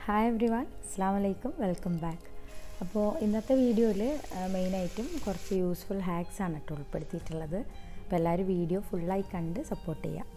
hi every one അസ്സാം വലൈക്കും welcome back അപ്പോൾ ഇന്നത്തെ വീഡിയോയിൽ മെയിനായിട്ടും കുറച്ച് യൂസ്ഫുൾ ഹാക്സ് ആണ് കേട്ടോ ഉൾപ്പെടുത്തിയിട്ടുള്ളത് അപ്പോൾ എല്ലാവരും വീഡിയോ ഫുള്ളായി കണ്ട് സപ്പോർട്ട് ചെയ്യാം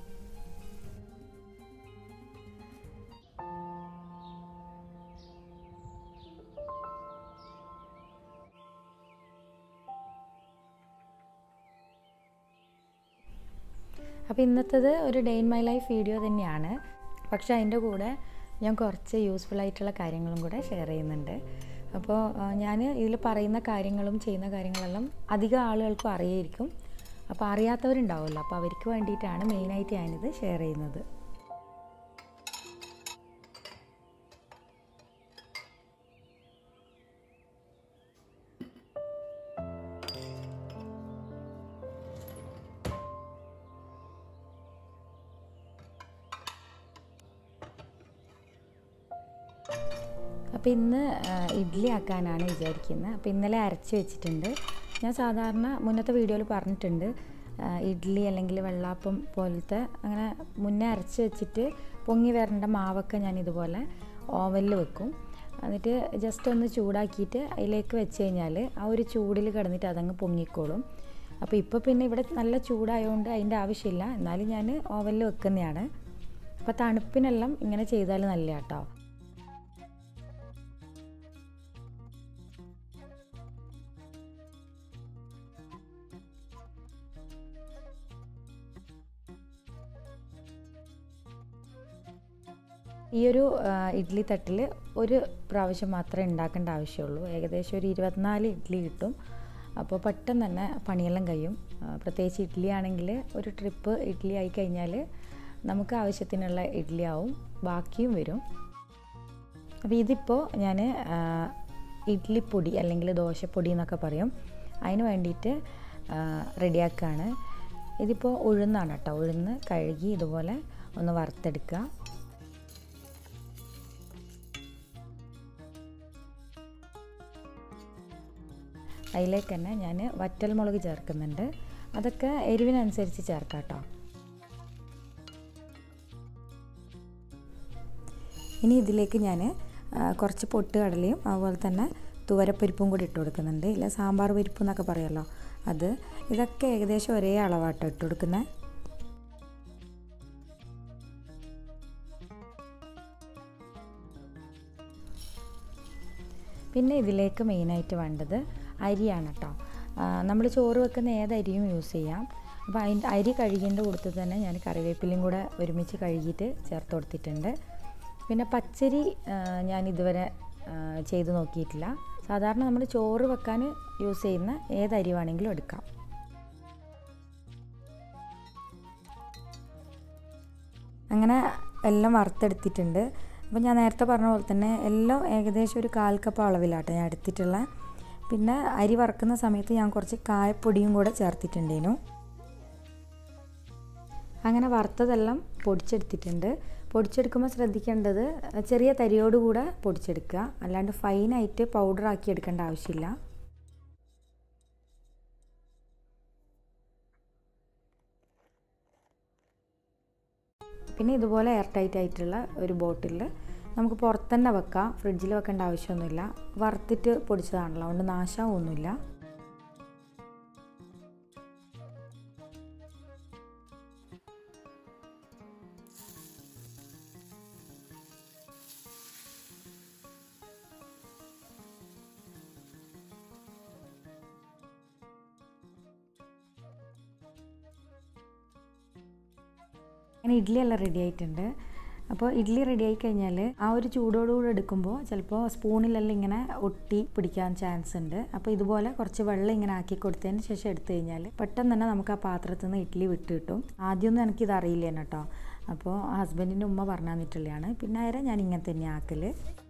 അപ്പോൾ ഇന്നത്തേത് ഒരു day in my life video തന്നെയാണ് പക്ഷേ അതിൻ്റെ കൂടെ ഞാൻ കുറച്ച് യൂസ്ഫുൾ ആയിട്ടുള്ള കാര്യങ്ങളും കൂടെ ഷെയർ ചെയ്യുന്നുണ്ട് അപ്പോൾ ഞാൻ ഇതിൽ പറയുന്ന കാര്യങ്ങളും ചെയ്യുന്ന കാര്യങ്ങളെല്ലാം അധികം ആളുകൾക്കും അറിയായിരിക്കും അപ്പോൾ അറിയാത്തവരുണ്ടാവുമല്ലോ അപ്പോൾ അവർക്ക് വേണ്ടിയിട്ടാണ് മെയിനായിട്ട് ഞാനിത് ഷെയർ ചെയ്യുന്നത് അപ്പോൾ ഇന്ന് ഇഡ്ഡലി ആക്കാനാണ് വിചാരിക്കുന്നത് അപ്പോൾ ഇന്നലെ അരച്ച് വെച്ചിട്ടുണ്ട് ഞാൻ സാധാരണ മുന്നത്തെ വീഡിയോയിൽ പറഞ്ഞിട്ടുണ്ട് ഇഡ്ഡലി അല്ലെങ്കിൽ വെള്ളാപ്പം പോലത്തെ അങ്ങനെ മുന്നേ അരച്ച് വെച്ചിട്ട് പൊങ്ങി വരേണ്ട മാവൊക്കെ ഞാൻ ഇതുപോലെ ഓവനിൽ വെക്കും എന്നിട്ട് ജസ്റ്റ് ഒന്ന് ചൂടാക്കിയിട്ട് അതിലേക്ക് വെച്ച് കഴിഞ്ഞാൽ ആ ഒരു ചൂടിൽ കിടന്നിട്ട് അതങ്ങ് പൊങ്ങിക്കോളും അപ്പോൾ ഇപ്പോൾ പിന്നെ ഇവിടെ നല്ല ചൂടായതുകൊണ്ട് അതിൻ്റെ ആവശ്യമില്ല എന്നാലും ഞാൻ ഓവനിൽ വെക്കുന്നതാണ് അപ്പോൾ തണുപ്പിനെല്ലാം ഇങ്ങനെ ചെയ്താൽ നല്ല കേട്ടോ ഈ ഒരു ഇഡ്ഡലി തട്ടിൽ ഒരു പ്രാവശ്യം മാത്രമേ ഉണ്ടാക്കേണ്ട ആവശ്യമുള്ളൂ ഏകദേശം ഒരു ഇരുപത്തിനാല് ഇഡ്ഡലി കിട്ടും അപ്പോൾ പെട്ടെന്ന് തന്നെ പണിയെല്ലാം കഴിയും പ്രത്യേകിച്ച് ഇഡ്ഡലി ആണെങ്കിൽ ഒരു ട്രിപ്പ് ഇഡ്ഡലി ആയി കഴിഞ്ഞാൽ നമുക്ക് ആവശ്യത്തിനുള്ള ഇഡ്ഡലി ആവും ബാക്കിയും വരും അപ്പോൾ ഇതിപ്പോൾ ഞാൻ ഇഡ്ഡലിപ്പൊടി അല്ലെങ്കിൽ ദോശപ്പൊടി എന്നൊക്കെ പറയും അതിന് വേണ്ടിയിട്ട് റെഡിയാക്കുകയാണ് ഇതിപ്പോൾ ഉഴുന്നാണ് കേട്ടോ ഉഴുന്ന് കഴുകി ഇതുപോലെ ഒന്ന് വറുത്തെടുക്കുക അതിലേക്ക് തന്നെ ഞാൻ വറ്റൽമുളക് ചേർക്കുന്നുണ്ട് അതൊക്കെ എരിവിനനുസരിച്ച് ചേർക്കാം കേട്ടോ ഇനി ഇതിലേക്ക് ഞാൻ കുറച്ച് പൊട്ടുകടലയും അതുപോലെ തന്നെ തുവരപ്പരിപ്പും കൂടി ഇട്ട് കൊടുക്കുന്നുണ്ട് ഇല്ല സാമ്പാർ പരിപ്പ് എന്നൊക്കെ പറയുമല്ലോ അത് ഇതൊക്കെ ഏകദേശം ഒരേ അളവാട്ടോ ഇട്ട് കൊടുക്കുന്നത് പിന്നെ ഇതിലേക്ക് മെയിനായിട്ട് വേണ്ടത് അരിയാണ് കേട്ടോ നമ്മൾ ചോറ് വെക്കുന്ന ഏത് അരിയും യൂസ് ചെയ്യാം അപ്പോൾ അതിൻ്റെ അരി കഴുകിൻ്റെ കൊടുത്ത് തന്നെ ഞാൻ കറിവേപ്പിലയും കൂടെ ഒരുമിച്ച് കഴുകിയിട്ട് ചേർത്ത് കൊടുത്തിട്ടുണ്ട് പിന്നെ പച്ചരി ഞാൻ ഇതുവരെ ചെയ്ത് നോക്കിയിട്ടില്ല സാധാരണ നമ്മൾ ചോറ് വെക്കാൻ യൂസ് ചെയ്യുന്ന ഏത് അരി വേണമെങ്കിലും എടുക്കാം അങ്ങനെ എല്ലാം വറുത്തെടുത്തിട്ടുണ്ട് അപ്പോൾ ഞാൻ നേരത്തെ പറഞ്ഞ പോലെ തന്നെ എല്ലാം ഏകദേശം ഒരു കാൽ കപ്പ് അളവിലാട്ടോ ഞാൻ എടുത്തിട്ടുള്ള പിന്നെ അരി വറക്കുന്ന സമയത്ത് ഞാൻ കുറച്ച് കായപ്പൊടിയും കൂടെ ചേർത്തിട്ടുണ്ടേനു അങ്ങനെ വറുത്തതെല്ലാം പൊടിച്ചെടുത്തിട്ടുണ്ട് പൊടിച്ചെടുക്കുമ്പോൾ ശ്രദ്ധിക്കേണ്ടത് ചെറിയ തരിയോടുകൂടെ പൊടിച്ചെടുക്കുക അല്ലാണ്ട് ഫൈനായിട്ട് പൗഡർ ആക്കി എടുക്കേണ്ട ആവശ്യമില്ല പിന്നെ ഇതുപോലെ എയർ ടൈറ്റ് ആയിട്ടുള്ള ഒരു ബോട്ടിൽ നമുക്ക് പുറത്തുതന്നെ വെക്കാം ഫ്രിഡ്ജിൽ വെക്കേണ്ട ആവശ്യമൊന്നുമില്ല വറുത്തിട്ട് പൊടിച്ചതാണല്ലോ അതുകൊണ്ട് നാശമൊന്നുമില്ല അങ്ങനെ ഇഡ്ഡലി എല്ലാം റെഡി ആയിട്ടുണ്ട് അപ്പോൾ ഇഡ്ഡലി റെഡി ആയി കഴിഞ്ഞാൽ ആ ഒരു ചൂടോടുകൂടി എടുക്കുമ്പോൾ ചിലപ്പോൾ സ്പൂണിലെല്ലാം ഇങ്ങനെ ഒട്ടി പിടിക്കാൻ ചാൻസ് ഉണ്ട് അപ്പോൾ ഇതുപോലെ കുറച്ച് വെള്ളം ഇങ്ങനെ ആക്കി കൊടുത്തതിന് ശേഷം എടുത്തു കഴിഞ്ഞാൽ പെട്ടെന്ന് തന്നെ നമുക്ക് ആ പാത്രത്തിൽ നിന്ന് ഇഡ്ഡലി വിട്ട് കിട്ടും ആദ്യമൊന്നും എനിക്കിത് അറിയില്ല കേട്ടോ അപ്പോൾ ഹസ്ബൻഡിൻ്റെ ഉമ്മ പറഞ്ഞു തന്നിട്ടുള്ളതാണ് പിന്നെ ആരെ ഞാൻ ഇങ്ങനെ തന്നെ ആക്കൽ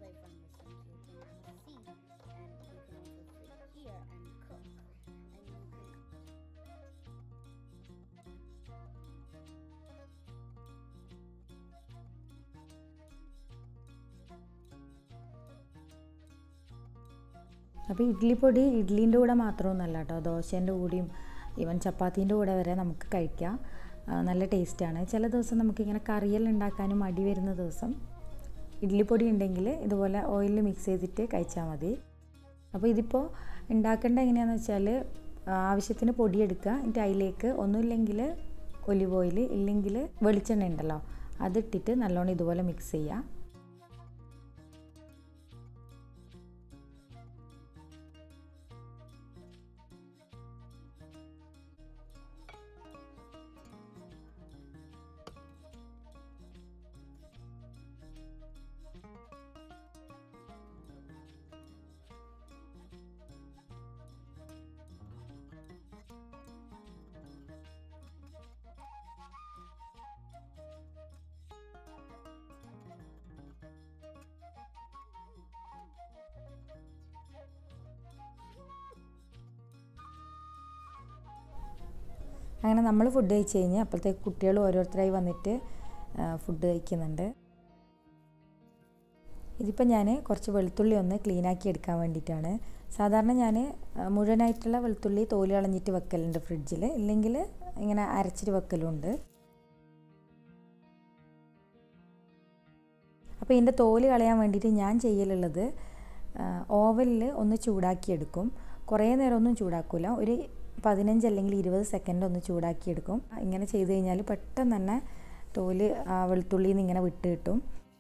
അപ്പോൾ ഇഡ്ഡലിപ്പൊടി ഇഡ്ഡലീൻ്റെ കൂടെ മാത്രമൊന്നുമല്ല കേട്ടോ ദോശേൻ്റെ കൂടെയും ഈവൻ ചപ്പാത്തീൻ്റെ കൂടെ വരെ നമുക്ക് കഴിക്കാം നല്ല ടേസ്റ്റാണ് ചില ദിവസം നമുക്കിങ്ങനെ കറിയെല്ലാം ഉണ്ടാക്കാനും മടി വരുന്ന ദിവസം ഇഡ്ഡലിപ്പൊടി ഉണ്ടെങ്കിൽ ഇതുപോലെ ഓയിലിൽ മിക്സ് ചെയ്തിട്ട് കഴിച്ചാൽ മതി അപ്പോൾ ഇതിപ്പോൾ ഉണ്ടാക്കേണ്ട എങ്ങനെയാണെന്ന് വെച്ചാൽ ആവശ്യത്തിന് പൊടിയെടുക്കുക എന്നിട്ട് അതിലേക്ക് ഒന്നുമില്ലെങ്കിൽ ഒലിവ് ഓയിൽ ഇല്ലെങ്കിൽ വെളിച്ചെണ്ണ ഉണ്ടല്ലോ അതിട്ടിട്ട് നല്ലോണം ഇതുപോലെ മിക്സ് ചെയ്യുക അങ്ങനെ നമ്മൾ ഫുഡ് കഴിച്ച് കഴിഞ്ഞ് അപ്പോഴത്തേക്ക് കുട്ടികൾ ഓരോരുത്തരായി വന്നിട്ട് ഫുഡ് കഴിക്കുന്നുണ്ട് ഇതിപ്പോൾ ഞാൻ കുറച്ച് വെളുത്തുള്ളി ഒന്ന് ക്ലീനാക്കി എടുക്കാൻ വേണ്ടിയിട്ടാണ് സാധാരണ ഞാൻ മുഴുവനായിട്ടുള്ള വെളുത്തുള്ളി തോല് കളഞ്ഞിട്ട് വെക്കലുണ്ട് ഫ്രിഡ്ജിൽ ഇല്ലെങ്കിൽ ഇങ്ങനെ അരച്ചിട്ട് വെക്കലുണ്ട് അപ്പോൾ ഇതിൻ്റെ തോല് കളയാൻ വേണ്ടിയിട്ട് ഞാൻ ചെയ്യലുള്ളത് ഓവനിൽ ഒന്ന് ചൂടാക്കിയെടുക്കും കുറേ നേരം ഒന്നും ചൂടാക്കില്ല ഒരു പതിനഞ്ച് അല്ലെങ്കിൽ ഇരുപത് സെക്കൻഡ് ഒന്ന് ചൂടാക്കിയെടുക്കും ഇങ്ങനെ ചെയ്ത് കഴിഞ്ഞാൽ പെട്ടെന്ന് തന്നെ തോല് ആ വെളുത്തുള്ളിയിൽ നിന്ന് ഇങ്ങനെ വിട്ട് കിട്ടും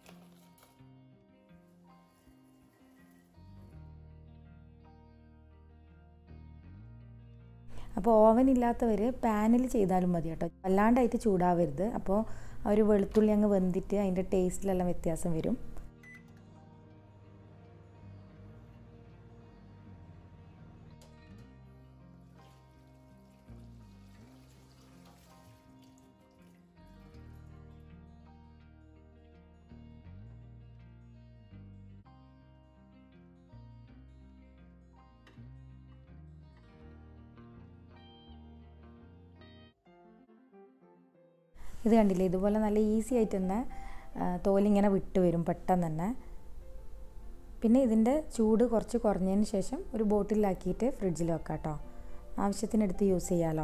അപ്പോൾ ഓവൻ ഇല്ലാത്തവർ പാനിൽ ചെയ്താലും മതി കേട്ടോ വല്ലാണ്ടായിട്ട് ചൂടാവരുത് അപ്പോൾ ആ ഒരു വെളുത്തുള്ളി അങ്ങ് വെന്തിട്ട് അതിൻ്റെ ടേസ്റ്റിലെല്ലാം വ്യത്യാസം വരും ഇത് കണ്ടില്ലേ ഇതുപോലെ നല്ല ഈസി ആയിട്ട് തന്നെ തോലിങ്ങനെ വിട്ട് വരും പെട്ടെന്ന് തന്നെ പിന്നെ ഇതിൻ്റെ ചൂട് കുറച്ച് കുറഞ്ഞതിന് ശേഷം ഒരു ബോട്ടിലാക്കിയിട്ട് ഫ്രിഡ്ജിൽ വെക്കാം കേട്ടോ ആവശ്യത്തിനെടുത്ത് യൂസ് ചെയ്യാമല്ലോ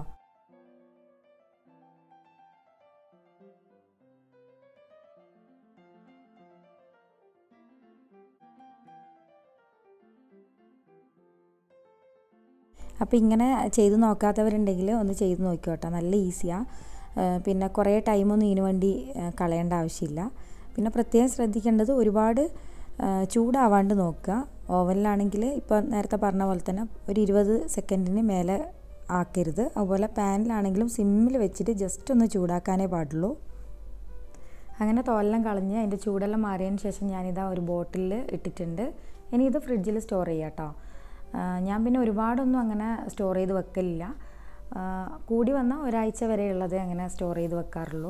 അപ്പോൾ ഇങ്ങനെ ചെയ്ത് നോക്കാത്തവരുണ്ടെങ്കിൽ ഒന്ന് ചെയ്ത് നോക്കിക്കോട്ടോ നല്ല ഈസിയാണ് പിന്നെ കുറേ ടൈമൊന്നും ഇതിനു വേണ്ടി കളയേണ്ട ആവശ്യമില്ല പിന്നെ പ്രത്യേകം ശ്രദ്ധിക്കേണ്ടത് ഒരുപാട് ചൂടാവാണ്ട് നോക്കുക ഓവനിലാണെങ്കിൽ ഇപ്പോൾ നേരത്തെ പറഞ്ഞ പോലെ തന്നെ ഒരു ഇരുപത് സെക്കൻഡിന് മേലെ ആക്കരുത് അതുപോലെ പാനിലാണെങ്കിലും സിമ്മിൽ വെച്ചിട്ട് ജസ്റ്റ് ഒന്ന് ചൂടാക്കാനേ പാടുള്ളൂ അങ്ങനെ തോലെല്ലാം കളഞ്ഞ് അതിൻ്റെ ചൂടെല്ലാം മാറിയതിന് ശേഷം ഞാനിതാ ഒരു ബോട്ടിലിൽ ഇട്ടിട്ടുണ്ട് ഇനി ഇത് ഫ്രിഡ്ജിൽ സ്റ്റോർ ചെയ്യാം കേട്ടോ ഞാൻ പിന്നെ ഒരുപാടൊന്നും അങ്ങനെ സ്റ്റോർ ചെയ്ത് വെക്കലില്ല കൂടി വന്നാൽ ഒരാഴ്ച വരെയുള്ളത് അങ്ങനെ സ്റ്റോർ ചെയ്ത് വെക്കാറുള്ളൂ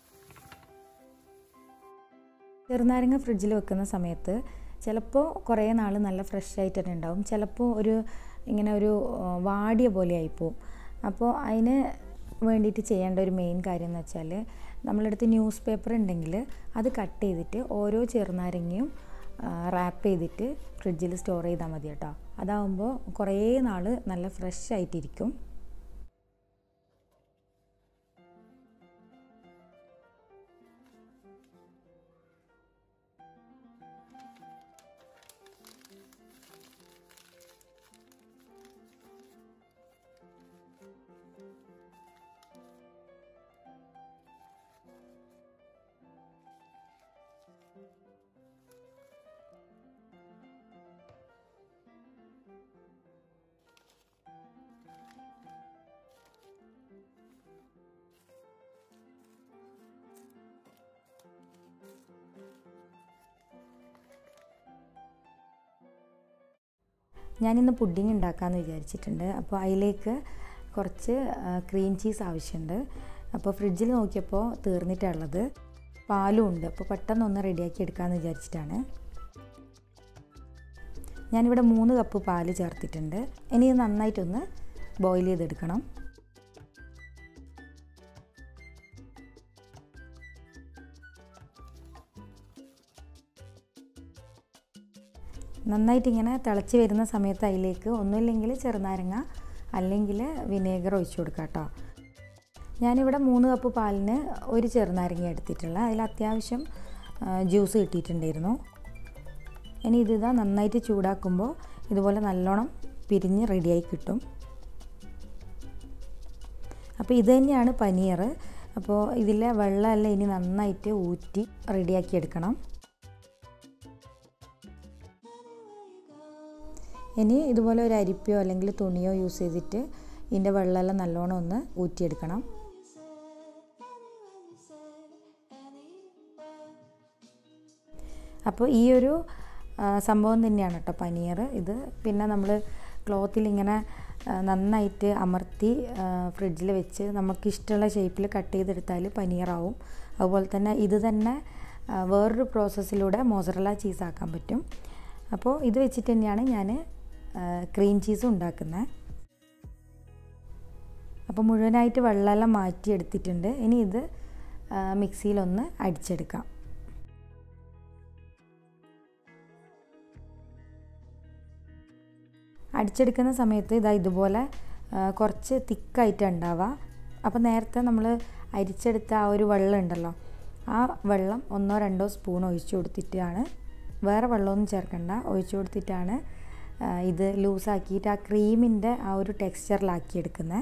ചെറുനാരങ്ങ ഫ്രിഡ്ജിൽ വെക്കുന്ന സമയത്ത് ചിലപ്പോൾ കുറേ നാൾ നല്ല ഫ്രഷ് ആയിട്ട് തന്നെ ഉണ്ടാവും ചിലപ്പോൾ ഒരു ഇങ്ങനെ ഒരു വാടിയ പോലെ ആയിപ്പോവും അപ്പോൾ അതിന് വേണ്ടിയിട്ട് ചെയ്യേണ്ട ഒരു മെയിൻ കാര്യം എന്ന് വെച്ചാൽ നമ്മളടുത്ത് ന്യൂസ് പേപ്പർ ഉണ്ടെങ്കിൽ അത് കട്ട് ചെയ്തിട്ട് ഓരോ ചെറുനാരങ്ങയും റാപ്പ് ചെയ്തിട്ട് ഫ്രിഡ്ജിൽ സ്റ്റോർ ചെയ്താൽ മതി കേട്ടോ അതാവുമ്പോൾ കുറേ നാൾ നല്ല ഫ്രഷ് ആയിട്ടിരിക്കും ഞാനിന്ന് പുഡിങ് ഉണ്ടാക്കാമെന്ന് വിചാരിച്ചിട്ടുണ്ട് അപ്പോൾ അതിലേക്ക് കുറച്ച് ക്രീം ചീസ് ആവശ്യമുണ്ട് അപ്പോൾ ഫ്രിഡ്ജിൽ നോക്കിയപ്പോൾ തീർന്നിട്ടുള്ളത് പാലും ഉണ്ട് അപ്പോൾ പെട്ടെന്ന് ഒന്ന് റെഡിയാക്കി എടുക്കാമെന്ന് വിചാരിച്ചിട്ടാണ് ഞാനിവിടെ മൂന്ന് കപ്പ് പാല് ചേർത്തിട്ടുണ്ട് ഇനി ഇത് നന്നായിട്ടൊന്ന് ബോയിൽ ചെയ്തെടുക്കണം നന്നായിട്ട് ഇങ്ങനെ തിളച്ച് വരുന്ന സമയത്ത് അതിലേക്ക് ഒന്നുമില്ലെങ്കിൽ ചെറുനാരങ്ങ അല്ലെങ്കിൽ വിനേഗർ ഒഴിച്ചു കൊടുക്കാം കേട്ടോ ഞാനിവിടെ മൂന്ന് കപ്പ് പാലിന് ഒരു ചെറുനാരങ്ങ എടുത്തിട്ടുള്ള അതിൽ അത്യാവശ്യം ജ്യൂസ് കിട്ടിയിട്ടുണ്ടായിരുന്നു ഇനി ഇത് ഇതാ നന്നായിട്ട് ചൂടാക്കുമ്പോൾ ഇതുപോലെ നല്ലോണം പിരിഞ്ഞ് റെഡിയായി കിട്ടും അപ്പോൾ ഇത് തന്നെയാണ് പനീർ അപ്പോൾ ഇതിലെ വെള്ളമെല്ലാം ഇനി നന്നായിട്ട് ഊറ്റി റെഡിയാക്കി എടുക്കണം ഇനി ഇതുപോലെ ഒരു അരിപ്പയോ അല്ലെങ്കിൽ തുണിയോ യൂസ് ചെയ്തിട്ട് ഇതിൻ്റെ വെള്ളമെല്ലാം നല്ലോണം ഒന്ന് ഊറ്റിയെടുക്കണം അപ്പോൾ ഈ ഒരു സംഭവം തന്നെയാണ് കേട്ടോ പനീർ ഇത് പിന്നെ നമ്മൾ ക്ലോത്തിൽ ഇങ്ങനെ നന്നായിട്ട് അമർത്തി ഫ്രിഡ്ജിൽ വെച്ച് നമുക്ക് ഇഷ്ടമുള്ള ഷേപ്പിൽ കട്ട് ചെയ്തെടുത്താൽ പനീറാവും അതുപോലെ തന്നെ ഇത് തന്നെ വേറൊരു പ്രോസസ്സിലൂടെ മോസറല ചീസ് ആക്കാൻ പറ്റും അപ്പോൾ ഇത് വെച്ചിട്ട് തന്നെയാണ് ഞാൻ ക്രീം ചീസ് ഉണ്ടാക്കുന്നത് അപ്പോൾ മുഴുവനായിട്ട് വെള്ളമെല്ലാം മാറ്റി എടുത്തിട്ടുണ്ട് ഇനി ഇത് മിക്സിയിലൊന്ന് അടിച്ചെടുക്കാം അടിച്ചെടുക്കുന്ന സമയത്ത് ഇതാ ഇതുപോലെ കുറച്ച് തിക്കായിട്ട് ഉണ്ടാവുക അപ്പോൾ നേരത്തെ നമ്മൾ അരിച്ചെടുത്ത ആ ഒരു വെള്ളം ഉണ്ടല്ലോ ആ വെള്ളം ഒന്നോ രണ്ടോ സ്പൂൺ ഒഴിച്ചു കൊടുത്തിട്ടാണ് വേറെ വെള്ളമൊന്നും ചേർക്കണ്ട ഒഴിച്ചു കൊടുത്തിട്ടാണ് ഇത് ലൂസാക്കിയിട്ട് ആ ക്രീമിൻ്റെ ആ ഒരു ടെക്സ്ചറിലാക്കി എടുക്കുന്നത്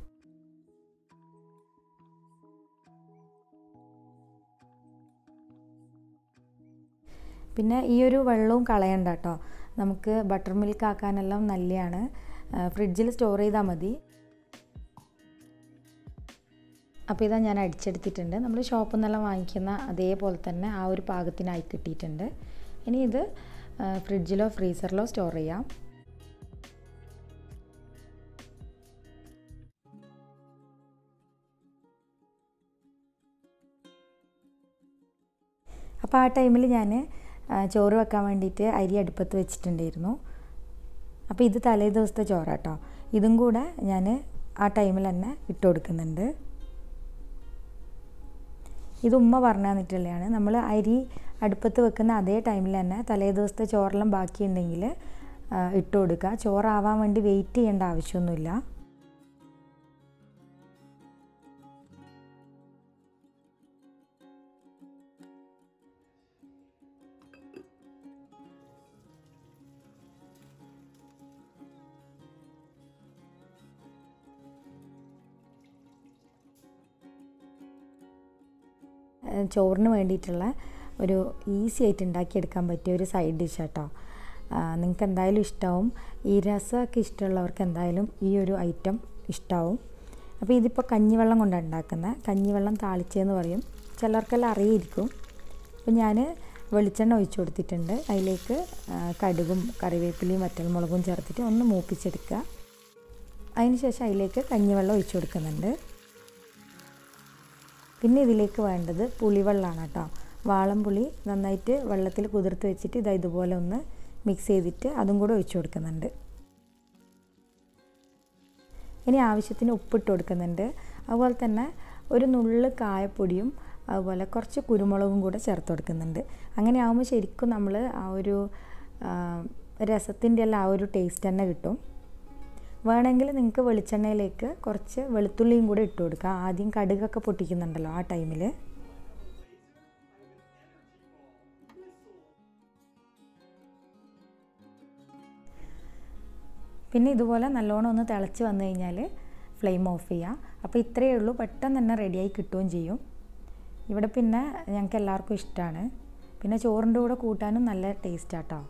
പിന്നെ ഈ ഒരു വെള്ളവും കളയണ്ട കേട്ടോ നമുക്ക് ബട്ടർ മിൽക്ക് ആക്കാനെല്ലാം നല്ലതാണ് ഫ്രിഡ്ജിൽ സ്റ്റോർ ചെയ്താൽ മതി അപ്പോൾ ഇതാ ഞാൻ അടിച്ചെടുത്തിട്ടുണ്ട് നമ്മൾ ഷോപ്പിൽ നിന്നെല്ലാം വാങ്ങിക്കുന്ന അതേപോലെ തന്നെ ആ ഒരു പാകത്തിനായി കിട്ടിയിട്ടുണ്ട് ഇനി ഇത് ഫ്രിഡ്ജിലോ ഫ്രീസറിലോ സ്റ്റോർ ചെയ്യാം അപ്പോൾ ആ ടൈമിൽ ഞാൻ ചോറ് വെക്കാൻ വേണ്ടിയിട്ട് അരി അടുപ്പത്ത് വെച്ചിട്ടുണ്ടായിരുന്നു അപ്പോൾ ഇത് തലേ ദിവസത്തെ ചോറാട്ടോ ഇതും കൂടെ ഞാൻ ആ ടൈമിൽ തന്നെ ഇട്ട് കൊടുക്കുന്നുണ്ട് ഇത് ഉമ്മ പറഞ്ഞു തന്നിട്ടുള്ളതാണ് നമ്മൾ അരി അടുപ്പത്ത് വെക്കുന്ന അതേ ടൈമിൽ തന്നെ തലേ ദിവസത്തെ ചോറെല്ലാം ബാക്കിയുണ്ടെങ്കിൽ ഇട്ട് കൊടുക്കുക ചോറാവാൻ വേണ്ടി വെയിറ്റ് ചെയ്യേണ്ട ആവശ്യമൊന്നുമില്ല ചോറിന് വേണ്ടിയിട്ടുള്ള ഒരു ഈസി ആയിട്ട് ഉണ്ടാക്കിയെടുക്കാൻ പറ്റിയ ഒരു സൈഡ് ഡിഷ് കേട്ടോ നിങ്ങൾക്ക് എന്തായാലും ഇഷ്ടമാവും ഈ രസമൊക്കെ ഇഷ്ടമുള്ളവർക്ക് എന്തായാലും ഈ ഒരു ഐറ്റം ഇഷ്ടമാവും അപ്പോൾ ഇതിപ്പോൾ കഞ്ഞിവെള്ളം കൊണ്ടാണ് ഉണ്ടാക്കുന്നത് കഞ്ഞിവെള്ളം താളിച്ചതെന്ന് പറയും ചിലർക്കെല്ലാം അറിയിരിക്കും അപ്പോൾ ഞാൻ വെളിച്ചെണ്ണ ഒഴിച്ചു കൊടുത്തിട്ടുണ്ട് അതിലേക്ക് കടുകും കറിവേപ്പിലയും വറ്റൽമുളകും ചേർത്തിട്ട് ഒന്ന് മൂപ്പിച്ചെടുക്കുക അതിനുശേഷം അതിലേക്ക് കഞ്ഞിവെള്ളം ഒഴിച്ചു കൊടുക്കുന്നുണ്ട് പിന്നെ ഇതിലേക്ക് വേണ്ടത് പുളിവെള്ളമാണ് കേട്ടോ വാളംപുളി നന്നായിട്ട് വെള്ളത്തിൽ കുതിർത്ത് വെച്ചിട്ട് ഇതാ ഇതുപോലെ ഒന്ന് മിക്സ് ചെയ്തിട്ട് അതും കൂടെ ഒഴിച്ചു കൊടുക്കുന്നുണ്ട് ഇനി ആവശ്യത്തിന് ഉപ്പിട്ട് കൊടുക്കുന്നുണ്ട് അതുപോലെ തന്നെ ഒരു നുള്ള് കായപ്പൊടിയും അതുപോലെ കുറച്ച് കുരുമുളകും കൂടെ ചേർത്ത് കൊടുക്കുന്നുണ്ട് അങ്ങനെ ആകുമ്പോൾ ശരിക്കും നമ്മൾ ആ ഒരു രസത്തിൻ്റെ എല്ലാം ആ ഒരു ടേസ്റ്റ് തന്നെ കിട്ടും വേണമെങ്കിൽ നിങ്ങൾക്ക് വെളിച്ചെണ്ണയിലേക്ക് കുറച്ച് വെളുത്തുള്ളിയും കൂടെ ഇട്ട് കൊടുക്കുക ആദ്യം കടുകൊക്കെ പൊട്ടിക്കുന്നുണ്ടല്ലോ ആ ടൈമിൽ പിന്നെ ഇതുപോലെ നല്ലോണം ഒന്ന് തിളച്ച് വന്നു കഴിഞ്ഞാൽ ഫ്ലെയിം ഓഫ് ചെയ്യുക അപ്പോൾ ഇത്രയേ ഉള്ളൂ പെട്ടെന്ന് തന്നെ റെഡിയായി കിട്ടുകയും ചെയ്യും ഇവിടെ പിന്നെ ഞങ്ങൾക്ക് എല്ലാവർക്കും ഇഷ്ടമാണ് പിന്നെ ചോറിൻ്റെ കൂടെ കൂട്ടാനും നല്ല ടേസ്റ്റാട്ടോ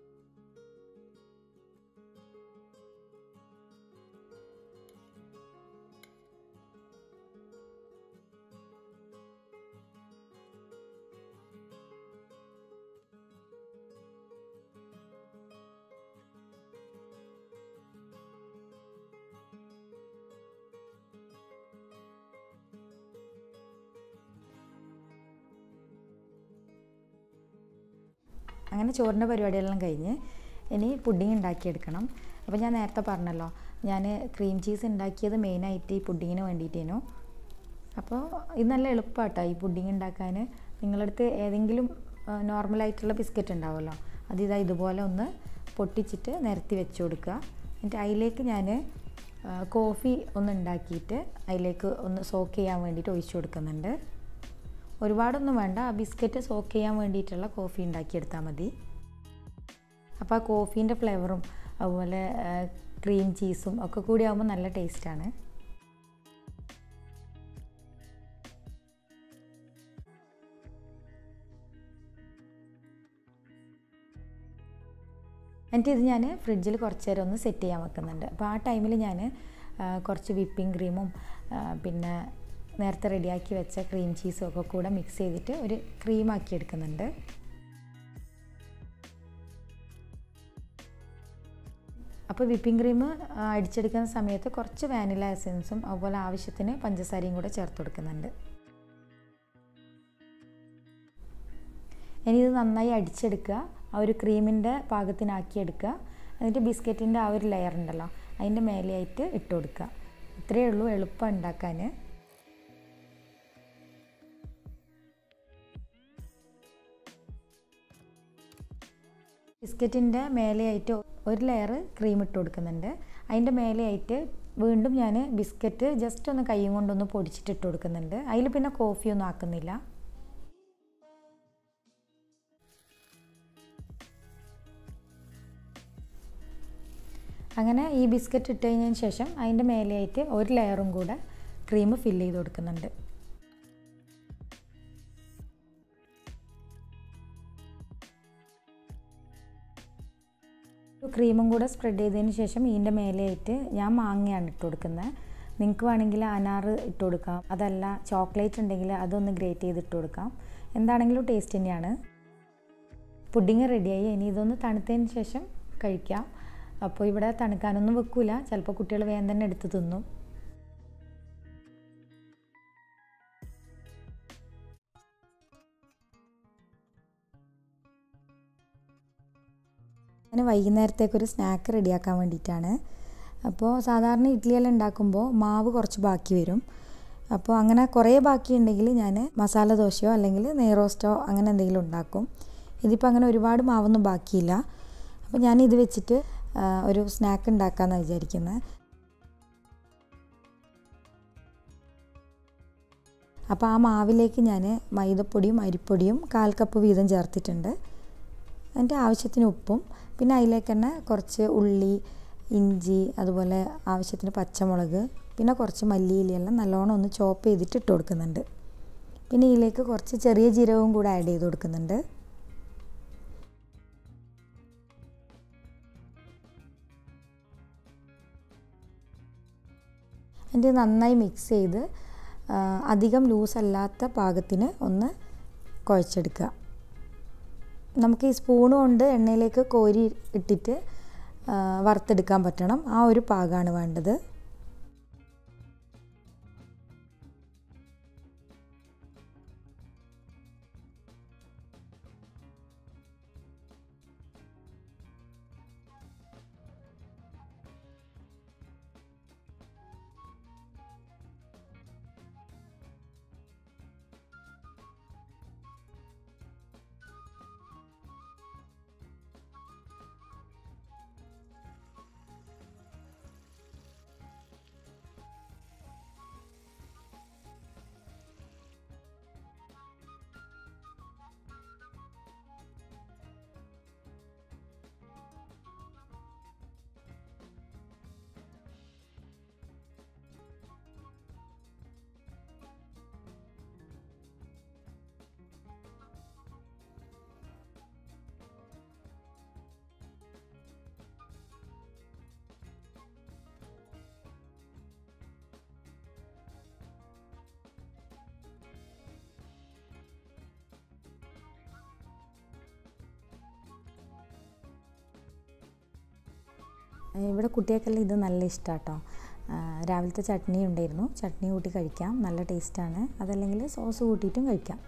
അങ്ങനെ ചോറിൻ്റെ പരിപാടിയെല്ലാം കഴിഞ്ഞ് ഇനി പുഡിങ് ഉണ്ടാക്കിയെടുക്കണം അപ്പോൾ ഞാൻ നേരത്തെ പറഞ്ഞല്ലോ ഞാൻ ക്രീം ചീസ് ഉണ്ടാക്കിയത് മെയിനായിട്ട് ഈ പുഡിങ്ങിന് വേണ്ടിയിട്ടേനു അപ്പോൾ ഇത് നല്ല എളുപ്പമാട്ടോ ഈ പുഡിങ് ഉണ്ടാക്കാൻ നിങ്ങളടുത്ത് ഏതെങ്കിലും നോർമലായിട്ടുള്ള ബിസ്ക്കറ്റ് ഉണ്ടാവുമല്ലോ അത് ഇതാ ഇതുപോലെ ഒന്ന് പൊട്ടിച്ചിട്ട് നിരത്തി വെച്ച് കൊടുക്കുക എന്നിട്ട് അതിലേക്ക് ഞാൻ കോഫി ഒന്ന് ഉണ്ടാക്കിയിട്ട് അതിലേക്ക് ഒന്ന് സോക്ക് ചെയ്യാൻ വേണ്ടിയിട്ട് ഒഴിച്ചു കൊടുക്കുന്നുണ്ട് ഒരുപാടൊന്നും വേണ്ട ആ ബിസ്ക്കറ്റ് സോക്ക് ചെയ്യാൻ വേണ്ടിയിട്ടുള്ള കോഫി ഉണ്ടാക്കിയെടുത്താൽ മതി അപ്പോൾ ആ കോഫീൻ്റെ ഫ്ലേവറും അതുപോലെ ക്രീം ചീസും ഒക്കെ കൂടി ആകുമ്പോൾ നല്ല ടേസ്റ്റാണ് എന്നിട്ട് ഇത് ഞാൻ ഫ്രിഡ്ജിൽ കുറച്ച് നേരം ഒന്ന് സെറ്റ് ചെയ്യാൻ വെക്കുന്നുണ്ട് അപ്പോൾ ആ ടൈമിൽ ഞാൻ കുറച്ച് വിപ്പിംഗ് ക്രീമും പിന്നെ നേരത്തെ റെഡിയാക്കി വെച്ച ക്രീം ചീസും ഒക്കെ കൂടെ മിക്സ് ചെയ്തിട്ട് ഒരു ക്രീമാക്കി എടുക്കുന്നുണ്ട് അപ്പോൾ വിപ്പിംഗ് ക്രീം അടിച്ചെടുക്കുന്ന സമയത്ത് കുറച്ച് വാനില എസൻസും അതുപോലെ ആവശ്യത്തിന് പഞ്ചസാരയും കൂടെ ചേർത്ത് കൊടുക്കുന്നുണ്ട് ഇനി ഇത് നന്നായി അടിച്ചെടുക്കുക ആ ഒരു ക്രീമിൻ്റെ പാകത്തിനാക്കി എടുക്കുക എന്നിട്ട് ബിസ്ക്കറ്റിൻ്റെ ആ ഒരു ലെയർ ഉണ്ടല്ലോ അതിൻ്റെ മേലെയായിട്ട് ഇട്ട് കൊടുക്കുക ഇത്രയേ ഉള്ളൂ എളുപ്പം ഉണ്ടാക്കാൻ ബിസ്ക്കറ്റിൻ്റെ മേലെയായിട്ട് ഒരു ലെയർ ക്രീം ഇട്ട് കൊടുക്കുന്നുണ്ട് അതിൻ്റെ മേലെയായിട്ട് വീണ്ടും ഞാൻ ബിസ്ക്കറ്റ് ജസ്റ്റ് ഒന്ന് കൈയും കൊണ്ടൊന്ന് പൊടിച്ചിട്ട് ഇട്ട് കൊടുക്കുന്നുണ്ട് അതിൽ പിന്നെ കോഫിയൊന്നും ആക്കുന്നില്ല അങ്ങനെ ഈ ബിസ്ക്കറ്റ് ഇട്ട് കഴിഞ്ഞതിന് ശേഷം അതിൻ്റെ മേലെയായിട്ട് ഒരു ലെയറും കൂടെ ക്രീം ഫില്ല് ചെയ്ത് കൊടുക്കുന്നുണ്ട് ക്രീമും കൂടെ സ്പ്രെഡ് ചെയ്തതിന് ശേഷം ഇതിൻ്റെ മേലെയായിട്ട് ഞാൻ മാങ്ങയാണ് ഇട്ട് കൊടുക്കുന്നത് നിങ്ങൾക്ക് വേണമെങ്കിൽ അനാറ് ഇട്ട് കൊടുക്കാം അതല്ല ചോക്ലേറ്റ് ഉണ്ടെങ്കിൽ അതൊന്ന് ഗ്രേറ്റ് ചെയ്ത് ഇട്ട് കൊടുക്കാം എന്താണെങ്കിലും ടേസ്റ്റ് തന്നെയാണ് പുഡിങ് റെഡിയായി ഇനി ഇതൊന്ന് തണുത്തതിന് ശേഷം കഴിക്കാം അപ്പോൾ ഇവിടെ തണുക്കാനൊന്നും വെക്കൂല ചിലപ്പോൾ കുട്ടികൾ വേഗം തന്നെ എടുത്ത് തിന്നും ഞാൻ വൈകുന്നേരത്തേക്കൊരു സ്നാക്ക് റെഡിയാക്കാൻ വേണ്ടിയിട്ടാണ് അപ്പോൾ സാധാരണ ഇഡ്ഡലിയെല്ലാം ഉണ്ടാക്കുമ്പോൾ മാവ് കുറച്ച് ബാക്കി വരും അപ്പോൾ അങ്ങനെ കുറേ ബാക്കി ഉണ്ടെങ്കിൽ ഞാൻ മസാല ദോശയോ അല്ലെങ്കിൽ നെയ്റോസ്റ്റോ അങ്ങനെ എന്തെങ്കിലും ഉണ്ടാക്കും ഇതിപ്പോൾ അങ്ങനെ ഒരുപാട് മാവൊന്നും ബാക്കിയില്ല അപ്പോൾ ഞാൻ ഇത് വെച്ചിട്ട് ഒരു സ്നാക്ക് ഉണ്ടാക്കാമെന്നാണ് വിചാരിക്കുന്നത് അപ്പോൾ ആ മാവിലേക്ക് ഞാൻ മൈദപ്പൊടിയും അരിപ്പൊടിയും കാൽ കപ്പ് വീതം ചേർത്തിട്ടുണ്ട് അതിൻ്റെ ആവശ്യത്തിന് ഉപ്പും പിന്നെ അതിലേക്ക് തന്നെ കുറച്ച് ഉള്ളി ഇഞ്ചി അതുപോലെ ആവശ്യത്തിന് പച്ചമുളക് പിന്നെ കുറച്ച് മല്ലിയിലെല്ലാം നല്ലോണം ഒന്ന് ചോപ്പ് ചെയ്തിട്ട് ഇട്ട് കൊടുക്കുന്നുണ്ട് പിന്നെ ഇതിലേക്ക് കുറച്ച് ചെറിയ ജീരകവും കൂടെ ആഡ് ചെയ്ത് കൊടുക്കുന്നുണ്ട് എന്നിട്ട് നന്നായി മിക്സ് ചെയ്ത് അധികം ലൂസല്ലാത്ത പാകത്തിന് ഒന്ന് കുഴച്ചെടുക്കുക നമുക്ക് ഈ സ്പൂൺ കൊണ്ട് എണ്ണയിലേക്ക് കോരി ഇട്ടിട്ട് വറുത്തെടുക്കാൻ പറ്റണം ആ ഒരു പാകമാണ് വേണ്ടത് ഇവിടെ കുട്ടികൾക്കെല്ലാം ഇത് നല്ല ഇഷ്ടമാണ് കേട്ടോ രാവിലത്തെ ചട്നി ഉണ്ടായിരുന്നു ചട്നി കൂട്ടി കഴിക്കാം നല്ല ടേസ്റ്റാണ് അതല്ലെങ്കിൽ സോസ് കൂട്ടിയിട്ടും കഴിക്കാം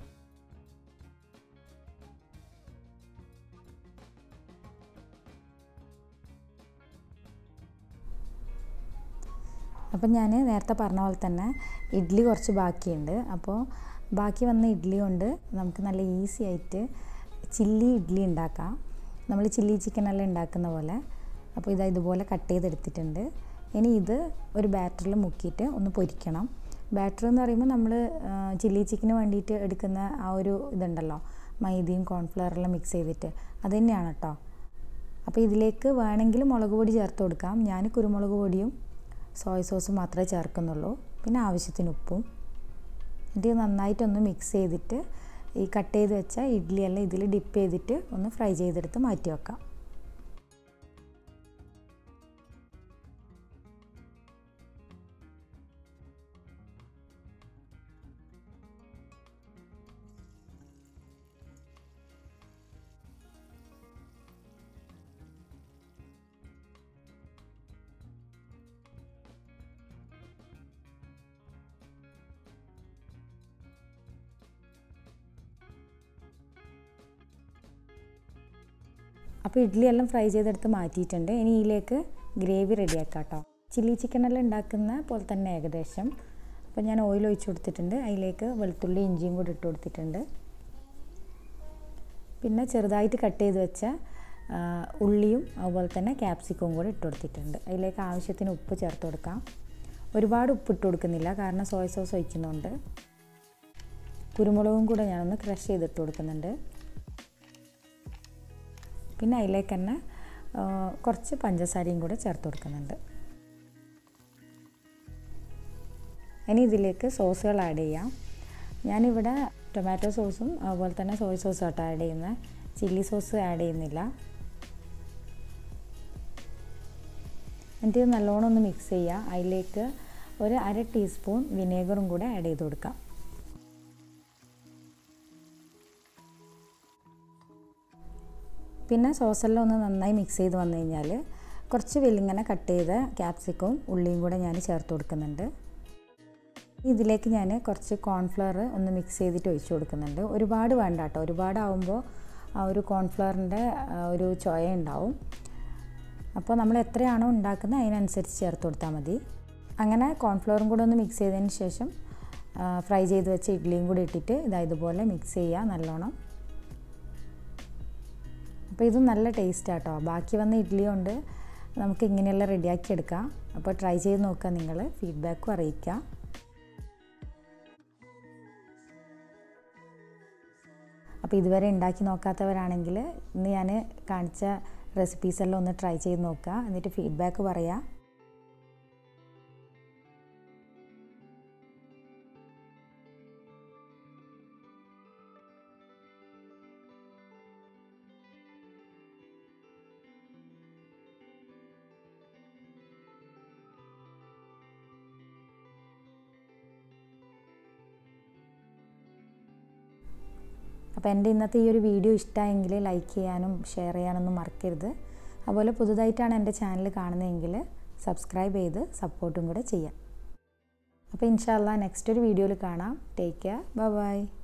അപ്പം ഞാൻ നേരത്തെ പറഞ്ഞ പോലെ തന്നെ ഇഡ്ഡലി കുറച്ച് ബാക്കിയുണ്ട് അപ്പോൾ ബാക്കി വന്ന ഇഡ്ഡലി കൊണ്ട് നമുക്ക് നല്ല ഈസി ആയിട്ട് ചില്ലി ഇഡ്ഡലി ഉണ്ടാക്കാം നമ്മൾ ചില്ലി ചിക്കനെല്ലാം ഉണ്ടാക്കുന്ന പോലെ അപ്പോൾ ഇതാ ഇതുപോലെ കട്ട് ചെയ്തെടുത്തിട്ടുണ്ട് ഇനി ഇത് ഒരു ബാറ്ററിൽ മുക്കിയിട്ട് ഒന്ന് പൊരിക്കണം ബാറ്റർ എന്ന് പറയുമ്പോൾ നമ്മൾ ചില്ലി ചിക്കന് വേണ്ടിയിട്ട് എടുക്കുന്ന ആ ഒരു ഇതുണ്ടല്ലോ മൈദയും കോൺഫ്ലവറെല്ലാം മിക്സ് ചെയ്തിട്ട് അത് തന്നെയാണ് കേട്ടോ അപ്പോൾ ഇതിലേക്ക് വേണമെങ്കിൽ മുളക് പൊടി ചേർത്ത് കൊടുക്കാം ഞാൻ കുരുമുളക് പൊടിയും സോയ സോസും മാത്രമേ ചേർക്കുന്നുള്ളൂ പിന്നെ ആവശ്യത്തിന് ഉപ്പും എന്നിട്ട് നന്നായിട്ടൊന്ന് മിക്സ് ചെയ്തിട്ട് ഈ കട്ട് ചെയ്ത് വെച്ച ഇഡ്ഡലിയെല്ലാം ഇതിൽ ഡിപ്പ് ചെയ്തിട്ട് ഒന്ന് ഫ്രൈ ചെയ്തെടുത്ത് മാറ്റി വെക്കാം അപ്പോൾ ഇഡ്ഡലി എല്ലാം ഫ്രൈ ചെയ്തെടുത്ത് മാറ്റിയിട്ടുണ്ട് ഇനി ഇതിലേക്ക് ഗ്രേവി റെഡിയാക്കാം കേട്ടോ ചില്ലി ചിക്കനെല്ലാം ഉണ്ടാക്കുന്ന പോലെ തന്നെ ഏകദേശം അപ്പോൾ ഞാൻ ഓയിൽ ഒഴിച്ച് കൊടുത്തിട്ടുണ്ട് അതിലേക്ക് വെളുത്തുള്ളി ഇഞ്ചിയും കൂടി ഇട്ട് കൊടുത്തിട്ടുണ്ട് പിന്നെ ചെറുതായിട്ട് കട്ട് ചെയ്ത് വെച്ച ഉള്ളിയും അതുപോലെ തന്നെ ക്യാപ്സിക്കവും കൂടി ഇട്ട് കൊടുത്തിട്ടുണ്ട് അതിലേക്ക് ആവശ്യത്തിന് ഉപ്പ് ചേർത്ത് കൊടുക്കാം ഒരുപാട് ഉപ്പ് ഇട്ട് കൊടുക്കുന്നില്ല കാരണം സോയ സോസ് ഒഴിക്കുന്നുണ്ട് കുരുമുളകും കൂടെ ഞാനൊന്ന് ക്രഷ് ചെയ്തിട്ട് കൊടുക്കുന്നുണ്ട് പിന്നെ അതിലേക്ക് തന്നെ കുറച്ച് പഞ്ചസാരയും കൂടെ ചേർത്ത് കൊടുക്കുന്നുണ്ട് ഇനി ഇതിലേക്ക് സോസുകൾ ആഡ് ചെയ്യാം ഞാനിവിടെ ടൊമാറ്റോ സോസും അതുപോലെ തന്നെ സോയ സോസും ആട്ടോ ആഡ് ചെയ്യുന്നത് ചില്ലി സോസ് ആഡ് ചെയ്യുന്നില്ല എന്നിട്ട് നല്ലോണം ഒന്ന് മിക്സ് ചെയ്യുക അതിലേക്ക് ഒരു അര ടീസ്പൂൺ വിനേഗറും കൂടെ ആഡ് ചെയ്ത് കൊടുക്കാം പിന്നെ സോസെല്ലാം ഒന്ന് നന്നായി മിക്സ് ചെയ്ത് വന്നു കഴിഞ്ഞാൽ കുറച്ച് വെല്ലിങ്ങനെ കട്ട് ചെയ്ത ക്യാപ്സിക്കവും ഉള്ളിയും കൂടെ ഞാൻ ചേർത്ത് കൊടുക്കുന്നുണ്ട് ഇതിലേക്ക് ഞാൻ കുറച്ച് കോൺഫ്ലവർ ഒന്ന് മിക്സ് ചെയ്തിട്ട് ഒഴിച്ചു കൊടുക്കുന്നുണ്ട് ഒരുപാട് വേണ്ട കേട്ടോ ഒരുപാടാവുമ്പോൾ ആ ഒരു കോൺഫ്ലവറിൻ്റെ ഒരു ചൊയ ഉണ്ടാവും അപ്പോൾ നമ്മൾ എത്രയാണോ ഉണ്ടാക്കുന്നത് അതിനനുസരിച്ച് ചേർത്ത് കൊടുത്താൽ മതി അങ്ങനെ കോൺഫ്ലവറും കൂടെ ഒന്ന് മിക്സ് ചെയ്തതിന് ശേഷം ഫ്രൈ ചെയ്ത് വെച്ച ഇഡ്ഡലിയും കൂടി ഇട്ടിട്ട് ഇതാ ഇതുപോലെ മിക്സ് ചെയ്യുക നല്ലോണം അപ്പോൾ ഇത് നല്ല ടേസ്റ്റ് ആട്ടോ ബാക്കി വന്ന ഇഡ്ഡലി കൊണ്ട് നമുക്ക് ഇങ്ങനെയെല്ലാം റെഡിയാക്കി എടുക്കാം അപ്പോൾ ട്രൈ ചെയ്ത് നോക്കുക നിങ്ങൾ ഫീഡ്ബാക്കും അറിയിക്കുക അപ്പോൾ ഇതുവരെ ഉണ്ടാക്കി നോക്കാത്തവരാണെങ്കിൽ ഇന്ന് ഞാൻ കാണിച്ച റെസിപ്പീസ് എല്ലാം ഒന്ന് ട്രൈ ചെയ്ത് നോക്കുക എന്നിട്ട് ഫീഡ്ബാക്ക് പറയാം അപ്പോൾ എൻ്റെ ഇന്നത്തെ ഈ ഒരു വീഡിയോ ഇഷ്ടമായെങ്കിൽ ലൈക്ക് ചെയ്യാനും ഷെയർ ചെയ്യാനൊന്നും മറക്കരുത് അതുപോലെ പുതുതായിട്ടാണ് എൻ്റെ ചാനൽ കാണുന്നതെങ്കിൽ സബ്സ്ക്രൈബ് ചെയ്ത് സപ്പോർട്ടും കൂടെ ചെയ്യാം അപ്പോൾ ഇൻഷാല്ല നെക്സ്റ്റ് ഒരു വീഡിയോയിൽ കാണാം ടേക്ക് കെയർ ബൈ